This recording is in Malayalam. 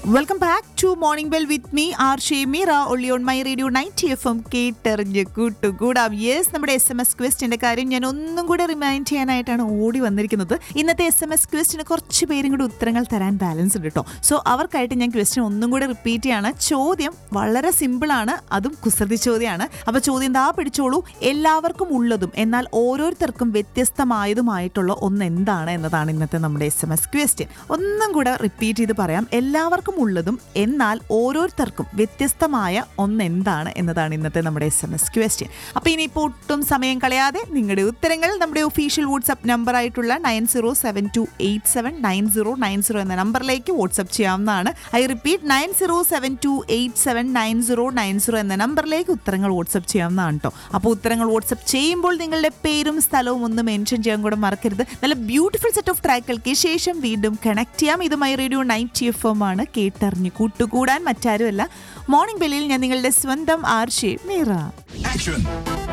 Welcome back to morning bell with me R Shameera only on my radio night F M കേട്ടെറിഞ്ഞ് കൂട്ടുകൂടാം യെസ് നമ്മുടെ എസ് എം എസ് ക്വസ്റ്റിന്റെ കാര്യം ഞാൻ ഒന്നും കൂടെ റിമൈൻഡ് ചെയ്യാനായിട്ടാണ് ഓടി വന്നിരിക്കുന്നത് ഇന്നത്തെ എസ് എം എസ് ക്വസ്റ്റിന് കുറച്ച് പേരും കൂടി ഉത്തരങ്ങൾ തരാൻ ബാലൻസ് ഉണ്ട് കേട്ടോ സോ അവർക്കായിട്ട് ഞാൻ ക്വസ്റ്റ്യൻ ഒന്നും കൂടെ റിപ്പീറ്റ് ചെയ്യാണ് ചോദ്യം വളരെ സിമ്പിൾ ആണ് അതും കുസൃതി ചോദ്യമാണ് അപ്പൊ ചോദ്യം ദാ പിടിച്ചോളൂ എല്ലാവർക്കും ഉള്ളതും എന്നാൽ ഓരോരുത്തർക്കും വ്യത്യസ്തമായതുമായിട്ടുള്ള ഒന്ന് എന്താണ് എന്നതാണ് ഇന്നത്തെ നമ്മുടെ എസ് എം എസ് ക്വസ്റ്റ്യൻ ഒന്നും കൂടെ റിപ്പീറ്റ് ചെയ്ത് പറയാം എല്ലാവർക്കും ഉള്ളതും എന്നാൽ ഓരോരുത്തർക്കും വ്യത്യസ്തമായ ഒന്ന് എന്താണ് എന്നതാണ് ഇന്നത്തെ നമ്മുടെ എസ് എം എസ് ക്വസ്റ്റ്യൻ അപ്പൊ ഇനിയിപ്പോൾ ഒട്ടും സമയം കളയാതെ നിങ്ങളുടെ ഉത്തരങ്ങൾ നമ്മുടെ ഒഫീഷ്യൽ വാട്സ്ആപ്പ് നമ്പർ ആയിട്ടുള്ള nine zero seven two eight seven nine zero nine zero എന്ന നമ്പറിലേക്ക് വാട്സ്ആപ്പ് ചെയ്യാവുന്നതാണ് I repeat nine zero seven two eight seven nine zero nine zero എന്ന നമ്പറിലേക്ക് ഉത്തരങ്ങൾ വാട്സ്ആപ്പ് ചെയ്യാവുന്നതാണ് കേട്ടോ അപ്പോൾ ഉത്തരങ്ങൾ വാട്സ്ആപ്പ് ചെയ്യുമ്പോൾ നിങ്ങളുടെ പേരും സ്ഥലവും ഒന്ന് മെൻഷൻ ചെയ്യാൻ കൂടെ മറക്കരുത് നല്ല ബ്യൂട്ടിഫുൾ സെറ്റ് ഓഫ് ട്രാക്കുകൾക്ക് ശേഷം വീണ്ടും കണക്ട് ചെയ്യാം ഇത് my radio night F M ആണ് കേട്ടറിഞ്ഞ് കൂട്ടുകൂടാൻ മറ്റാരുമല്ല മോർണിംഗ് ബെല്ലിൽ ഞാൻ നിങ്ങളുടെ സ്വന്തം ആർഷേ മീറ Action!